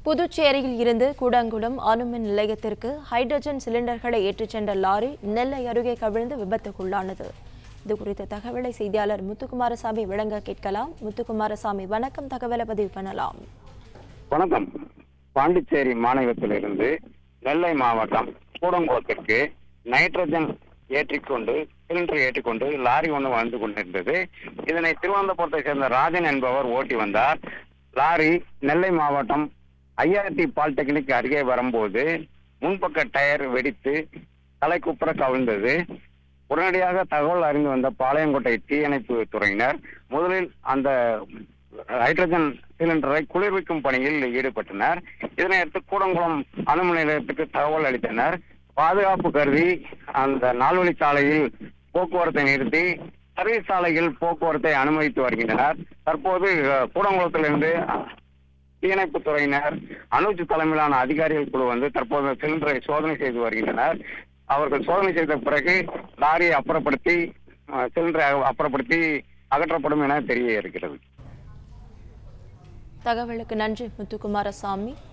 புதுச்சேரியில் இருந்து கூடங்குளம் அணுமின் நிலையத்திற்கு ஹைட்ரஜன் சிலிண்டர்களை ஏற்றிச் சென்ற லாரி நெல்லை அருகே கவிழ்ந்து விபத்துக்குள்ளானது இது குறித்த தகவலை செய்தியாளர் முத்துக்குமாரசாமி வழங்க கேட்கலாம் முத்துக்குமாரசாமி வணக்கம் தகவலை பதிவு பண்ணலாம் வணக்கம் பாண்டிச்சேரி மாநிலத்திலிருந்து நெல்லை மாவட்டம் கூடங்குளத்திற்கு நைட்ரஜன் ஏற்றிக்கொண்டு சிலிண்டர் ஏற்றிக்கொண்டு லாரி ஒன்று வந்து கொண்டிருந்தது இதனை திருவனந்தபுரத்தை சேர்ந்த ராஜன் என்பவர் ஓட்டி வந்தார் லாரி நெல்லை மாவட்டம் ஐஆர்டி பாலிடெக்னிக் அருகே வரும்போது முன்பக்க டயர் வெடித்து தலைக்குப்புற கவிழ்ந்தது உடனடியாக தகவல் அறிந்து வந்த பாளையங்கோட்டை தீயணைப்பு துறையினர் முதலில் அந்த ஹைட்ரஜன் சிலிண்டரை குளிர்விக்கும் பணியில் ஈடுபட்டனர் இதனை அடுத்து கூடங்குளம் அணுமின் நிலையத்துக்கு தகவல் அளித்தனர் பாதுகாப்பு கருதி அந்த நால்வழி சாலையில் போக்குவரத்தை நிறுத்தி சர்வீஸ் சாலையில் போக்குவரத்தை அனுமதித்து வருகின்றனர் தற்போது அஹ், கூடங்குளத்திலிருந்து தீயணைப்பு துறையினர் அனுஜ் தலைமையிலான அதிகாரிகள் குழு வந்து தற்போது சிலிண்டரை சோதனை செய்து வருகின்றனர் அவர்கள் சோதனை செய்த பிறகு லாரியை அப்புறப்படுத்தி அஹ், சிலிண்டரை அப்புறப்படுத்தி அகற்றப்படும் என தெரிய இருக்கிறது தகவலுக்கு நன்றி முத்துக்குமாரசாமி